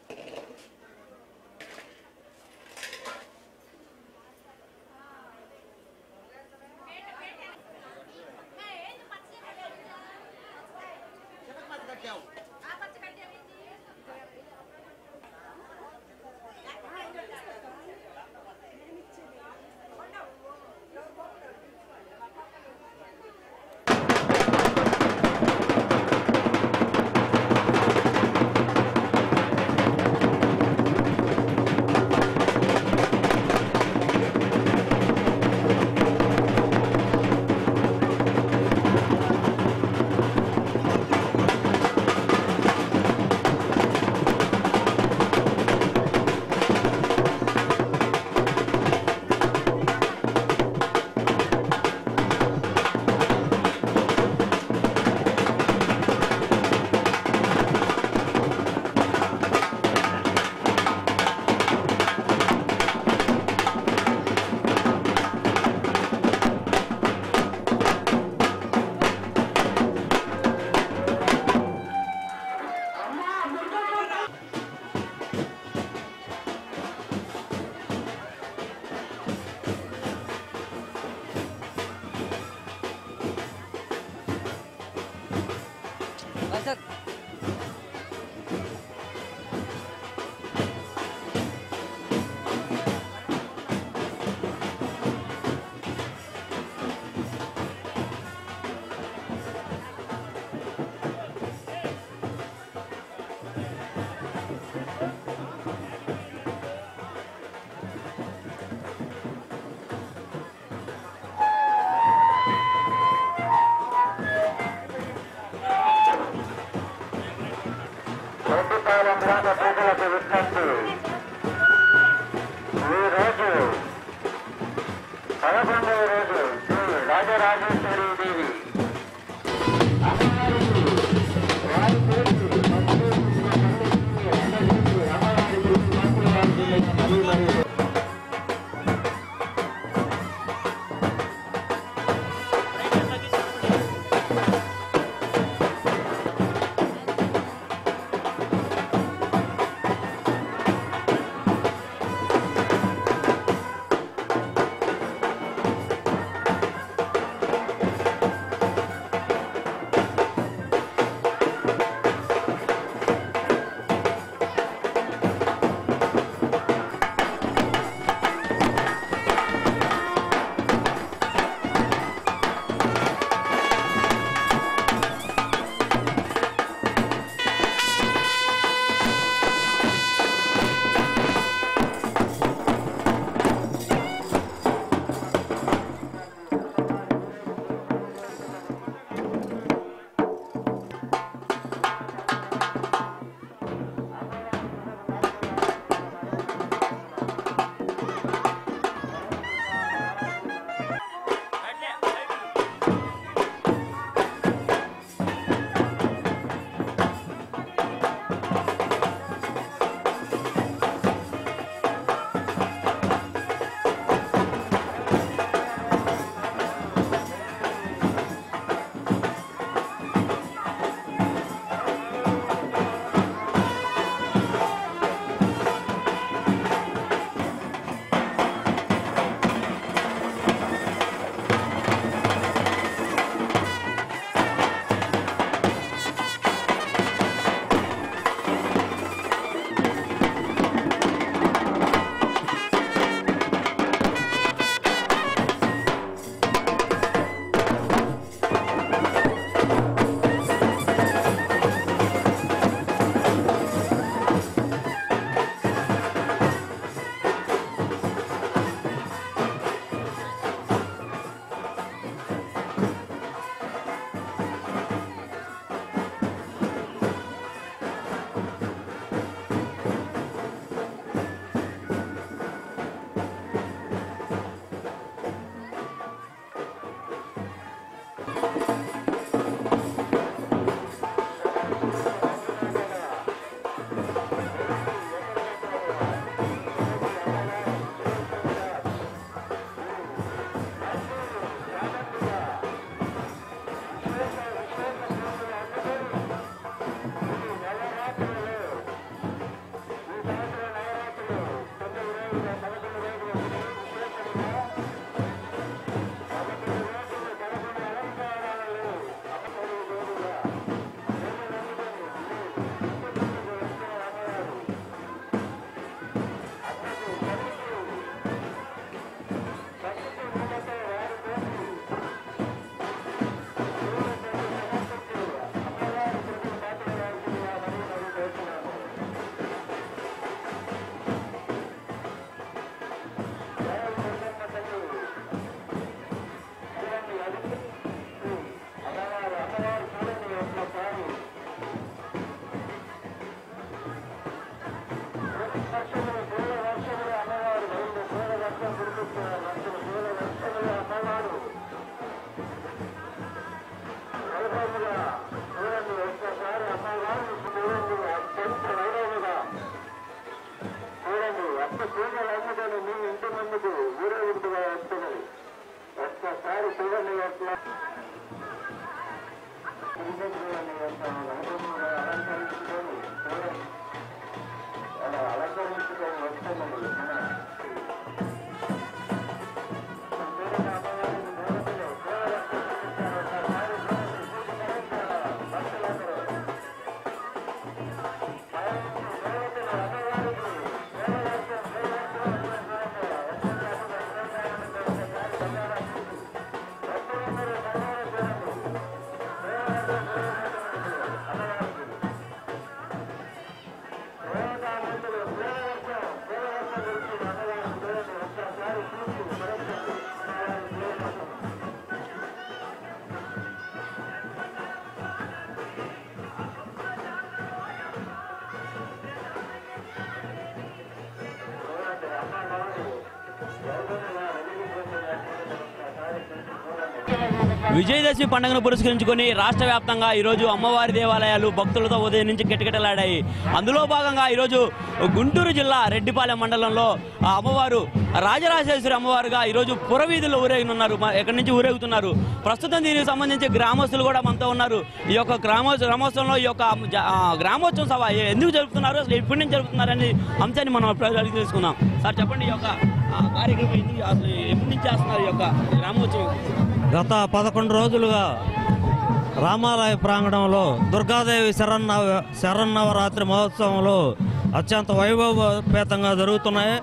రెడ్డిపాలెం గ్రామ ప్రజలకు విజ్ఞప్తి ఈ రోజు పదకొండవ రోజు శ్రీ రాజరాజేశ్వరి దేవి అమ్మవారికి వారి పేరుకి అందరికీ అమ్మవారి గురించి మాట్లాడాల్సిందిగా మరీ మరీ ఆ నేను మీ ఇంటి ముందుకు ఊరేగింపుగా వస్తున్నది ఒక్కసారి చూడండి ఎట్లా శ్రీచక్రులని యొక్క రథముగా అలంకరించుకొని చూడండి అలా అలంకరించుకొని వస్తున్నది మన చూడండి అమ్మవారిని మూలములో కేవలం ఒక్కసారి చూడండి భక్తులందరూ విజయదశమి పండుగను పురస్కరించుకొని రాష్ట్ర వ్యాప్తంగా ఈరోజు అమ్మవారి దేవాలయాలు భక్తులతో ఉదయం నుంచి కిటకిటలాడాయి అందులో భాగంగా ఈరోజు గుంటూరు జిల్లా రెడ్డిపాలెం మండలంలో ఆ అమ్మవారు రాజరాజేశ్వరి అమ్మవారుగా ఈరోజు పురవీధుల్లో ఊరేగనున్నారు మ- ఎక్కడి నుంచి ఊరేగుతున్నారు ప్రస్తుతం దీనికి సంబంధించి గ్రామస్తులు కూడా మనతో ఉన్నారు ఈ యొక్క గ్రామో గ్రామోత్సవంలో ఈ యొక్క జ- ఆ, గ్రామోత్సవం సభ ఏ- ఎందుకు జరుపుతున్నారు అసలు ఎప్పటి నుంచి జరుపుతున్నారని అంశాన్ని మనం ఇప్పుడు అడిగి తెలుసుకుందాం సార్ చెప్పండి ఈ యొక్క ఆ, కార్యక్రమం ఎందుకు- అసలు ఎప్పటి నుంచి చేస్తున్నారు ఈ యొక్క గ్రామోత్సవం గత పదకొండు రోజులుగా రామాలయ ప్రాంగణంలో దుర్గాదేవి శరన్నవ శరన్నవరాత్రి మహోత్సవంలో అత్యంత వైభవపేతంగా జరుగుతున్నాయి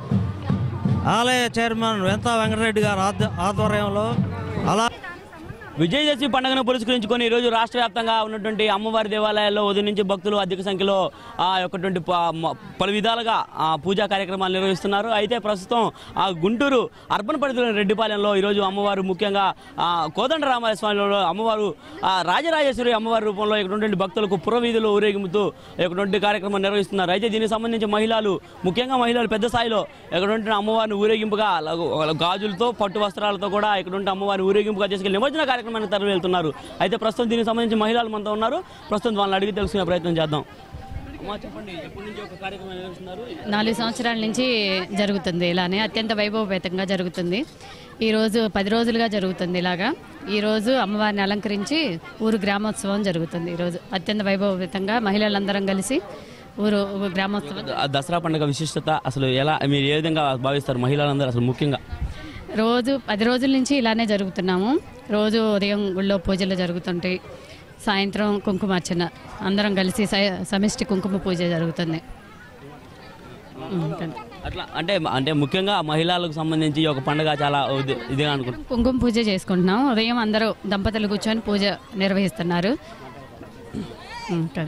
ఆలయ చైర్మన్ వెంతా వెంకటరెడ్డి గారి ఆధ్వ- ఆధ్వర్యంలో అలా విజయదశమి పండుగను పురస్కరించుకొని ఈరోజు రాష్ట్ర వ్యాప్తంగా ఉన్నటువంటి అమ్మవారి దేవాలయాల్లో ఉదయం నుంచి భక్తులు అధిక సంఖ్యలో ఆ యొక్కటువంటి ప- మ- పలు విధాలుగా ఆ పూజా కార్యక్రమాలు నిర్వహిస్తున్నారు అయితే ప్రస్తుతం ఆ గుంటూరు అర్బన్ పరిధిలోని రెడ్డిపాలెంలో ఈరోజు అమ్మవారు ముఖ్యంగా ఆ కోదండ రామస్వామిలో అమ్మవారు ఆ రాజరాజేశ్వరి అమ్మవారి రూపంలో ఇక్కడ ఉన్నటువంటి భక్తులకు పురవీధులు ఊరేగింపుతూ ఇక్కడ కార్యక్రమం నిర్వహిస్తున్నారు అయితే దీనికి సంబంధించి మహిళలు ముఖ్యంగా మహిళలు పెద్ద స్థాయిలో ఇక్కడ ఉంటున్న అమ్మవారిని ఊరేగింపుగా లగు- గాజులతో పట్టు వస్త్రాలతో కూడా ఇక్కడ ఉంటే అమ్మవారిని ఊరేగింపుగా చేసుకెళ్లి నిమజ్జన కార్యక్రమానికి తరలి వెళ్తున్నారు అయితే ప్రస్తుతం దీనికి సంబంధించి మహిళలు మనతో ఉన్నారు ప్రస్తుతం వాళ్ళని అడిగి తెలుసుకునే ప్రయత్నం చేద్దాం అమ్మా చెప్పండి ఎప్పటి నుంచి ఒక కార్యక్రమం నిర్వహిస్తున్నారు నాలుగు సంవత్సరాల నుంచి జరుగుతుంది ఇలానే అత్యంత వైభవపేతంగా జరుగుతుంది ఈరోజు పది రోజులుగా జరుగుతుంది ఇలాగా ఈరోజు అమ్మవారిని అలంకరించి ఊరు గ్రామోత్సవం జరుగుతుంది ఈరోజు అత్యంత వైభవపేతంగా మహిళలందరం కలిసి ఊరు గ్రామోత్సవం ఆ దసరా పండుగ విశిష్టత అసలు ఎలా మీరు ఏ విధంగా భావిస్తారు మహిళలందరూ అసలు ముఖ్యంగా రోజు పది రోజుల నుంచి ఇలానే జరుగుతున్నాము రోజు ఉదయం గుళ్ళో పూజలు జరుగుతుంటాయి సాయంత్రం కుంకుమార్చన అందరం కలిసి స- సమిష్టి కుంకుమ పూజ జరుగుతుంది ఉంటుంది. అట్లా అంటే అంటే ముఖ్యంగా మహిళలకు సంబంధించి ఈ యొక్క పండుగ చాలా ఇది- ఇదిగా అనుకుంటున్నాను కుంకుమ పూజ చేసుకుంటున్నాం ఉదయం అందరూ దంపతులు కూర్చొని పూజ నిర్వహిస్తున్నారు ఇంకా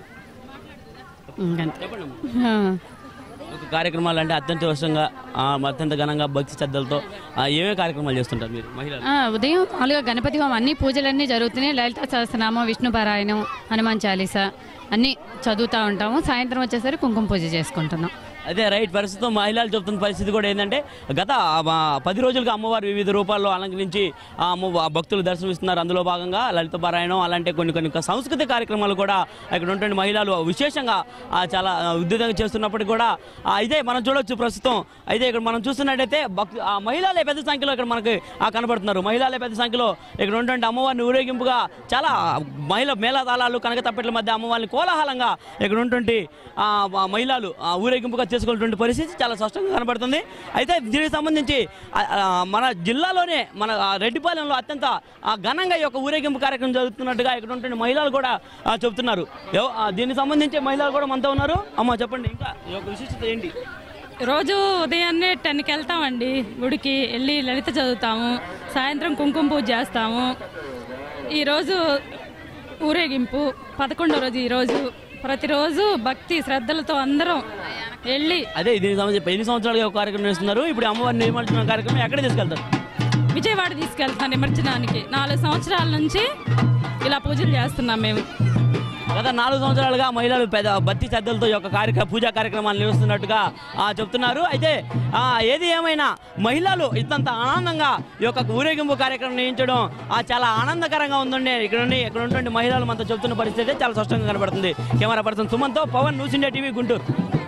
ఇంకంతే. చెప్పండి ఆ. ఒక కార్యక్రమాలు అంటే అత్యంత వర్షంగా అత్యంత ఘనంగా భక్తి శ్రద్ధలతో ఆ, ఏమేమి కార్యక్రమాలు చేస్తుంటారు మీరు మహిళలు ఆ, ఉదయం మామూలుగా గణపతి హోమం అన్ని పూజలన్నీ జరుగుతున్నాయి లలిత సహస్రనామం విష్ణు పారాయణం హనుమాన్ చాలీస అన్నీ చదువుతూ ఉంటాము సాయంత్రం వచ్చేసరికి కుంకుమ పూజ చేసుకుంటున్నాం అదే రైట్ ప్రస్తుతం మహిళలు చెప్తున్న పరిస్థితి కూడా ఏంటంటే గత ఆ, పది రోజులుగా అమ్మవారు వివిధ రూపాల్లో అలంకరించి ఆ అమ్మ ఆ భక్తులు దర్శనమిస్తున్నారు అందులో భాగంగా లలిత పారాయణం అలాంటి కొన్ని కొన్ని సాంస్కృతిక కార్యక్రమాలు కూడా ఇక్కడ ఉన్నటువంటి మహిళలు విశేషంగా ఆ, చాలా ఆ, ఉద్యుతంగా చేస్తున్నప్పటికీ కూడా ఆ, ఇదే మనం చూడొచ్చు ప్రస్తుతం అయితే ఇక్కడ మనం చూస్తున్నట్టయితే భక్తు ఆ మహిళలే పెద్ద సంఖ్యలో ఇక్కడ మనకి ఆ, కనబడుతున్నారు మహిళలే పెద్ద సంఖ్యలో ఇక్కడ ఉన్నటువంటి అమ్మవారిని ఊరేగింపుగా చాలా మహిళ మేళతాళాలు కనక తప్పెట్ల మధ్య అమ్మవారిని కోలాహలంగా ఇక్కడ ఉన్నటువంటి ఆ, ఆ మహిళలు ఆ, ఊరేగింపుగా చేసుకున్నటువంటి పరిస్థితి చాలా స్పష్టంగా కనబడుతుంది అయితే దీనికి సంబంధించి ఆ, ఆ, మన జిల్లాలోనే మన ఆ, రెడ్డిపాలెంలో అత్యంత ఆ, ఘనంగా ఈ యొక్క ఊరేగింపు కార్యక్రమం జరుగుతున్నట్టుగా ఇక్కడ ఉన్నటువంటి మహిళలు కూడా ఆ, చెబుతున్నారు ఎవ- ఆ, దీనికి సంబంధించి మహిళలు కూడా మనతో ఉన్నారు అమ్మ చెప్పండి ఇంకా ఈ యొక్క విశిష్టత ఏంటి రోజు ఉదయాన్నే టెన్కి వెళ్తామండి గుడికి వెళ్ళి లలిత చదువుతాము సాయంత్రం కుంకుమ పూజ చేస్తాము ఈరోజు ఊరేగింపు పదకొండో రోజు ఈరోజు ప్రతిరోజు భక్తి శ్రద్ధలతో అందరం వెళ్ళి అదే దీనికి సంబంధించి ఎన్ని సంవత్సరాలుగా ఒక కార్యక్రమం చేస్తున్నారు ఇప్పుడు అమ్మవారిని నిర్మల్చిన కార్యక్రమం ఎక్కడ తీసుకెళ్తారు విజయవాడ తీసుకెళ్తాం నిమజ్జనానికి నాలుగు సంవత్సరాల నుంచి ఇలా పూజలు చేస్తున్నాం మేము గత నాలుగు సంవత్సరాలుగా మహిళలు పెద్ద భక్తి శ్రద్ధలతో ఈ యొక్క కార్యక్రమ పూజా కార్యక్రమాలు నిర్వహిస్తున్నట్టుగా ఆ, చెప్తున్నారు అయితే ఆ, ఏది ఏమైనా మహిళలు ఇంతంత ఆనందంగా ఈ యొక్క ఊరేగింపు కార్యక్రమం నిర్వహించడం ఆ, చాలా ఆనందకరంగా ఉందండి ఇక్కడ నుండి ఇక్కడ ఉన్నటువంటి మహిళలు మనతో చెప్తున్న పరిస్థితి చాలా స్పష్టంగా కనబడుతుంది కెమెరా పర్సన్ సుమన్తో Pavan news India TV Guntur